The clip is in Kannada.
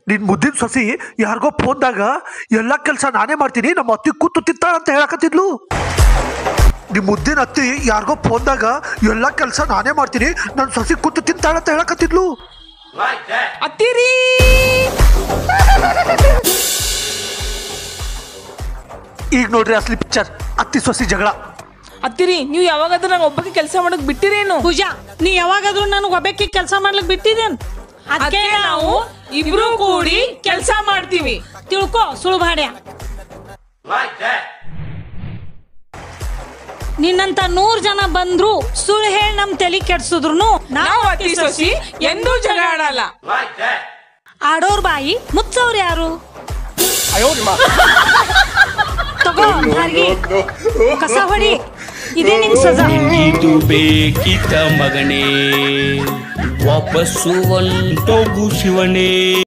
ನಿನ್ ಮುದ್ದಿನ ಸೊಸಿ ಯಾರಿಗೋ ಫೋನ್ದಾಗ ಎಲ್ಲ ಕೆಲಸ ನಾನೇ ಮಾಡ್ತೀನಿ ನಮ್ಮ ಅತ್ತಿ ಕೂತು ತಿಂತಾಳ ಅಂತ ಹೇಳಕತ್ತಿದ್ಲು ನಿಮ್ ಮುದ್ದಿನ ಅತ್ತಿ ಯಾರಿಗೋ ಫೋನ್ದಾಗ ಎಲ್ಲ ಕೆಲಸ ನಾನೇ ಮಾಡ್ತೀನಿ ನನ್ನ ಸೊಸಿ ಕೂತು ತಿಂತಾಳ ಅಂತ ಹೇಳಕತ್ತಿದ್ಲು ಅತ್ತಿರಿ ಈಗ ನೋಡ್ರಿ ಅಸಲಿ ಪಿಕ್ಚರ್ ಅತ್ತಿ ಸೊಸಿ ಜಗಳ ಅತ್ತಿರಿ ನೀವು ಯಾವಾಗಾದ್ರೂ ನಂಗೆ ಒಬ್ಬಕ್ಕೆ ಕೆಲಸ ಮಾಡಕ್ ಬಿಟ್ಟಿರೇನು ಪೂಜಾ ನೀ ಯಾವಾಗಾದ್ರೂ ನನಗೆ ಒಬ್ಬಕ್ಕೆ ಕೆಲಸ ಮಾಡ್ಲಿಕ್ಕೆ ಬಿಟ್ಟಿದ್ದೇನ್ ಅದಕ್ಕೆ ನಾವು ಇಬ್ರು ಕೂಡಿ ಕೆಲಸ ಮಾಡ್ತೀವಿ ತಿಳ್ಕೊ ಸುಳ್ಳು ಭಾಡ್ಯ ನಿನ್ನಂತ ನೂರ್ ಜನ ಬಂದ್ರು ಸುಳ್ಳು ಹೇಳಿ ನಮ್ ತಲೆ ಕೆಡ್ಸಿದ್ರು ನಾವು ಅತ್ತಿ ಸೊಸಿ ಎಂದೂ ಜಗಳ ಆಡಲ್ಲ ಆಡೋರ್ ಬಾಯಿ ಮುಚ್ಚವ್ರು ಯಾರು ತಗೋ ಹಾರ್ಗಿ ಕಸ ಹೊಡಿ ಇದೇ ನಿನ್ ಸಜಾ ಇದು ಬೇಕಿತ ಮಗನೇ ವಾಪಸ್ಸು ಒಂಟೋಗು ಶಿವನೇ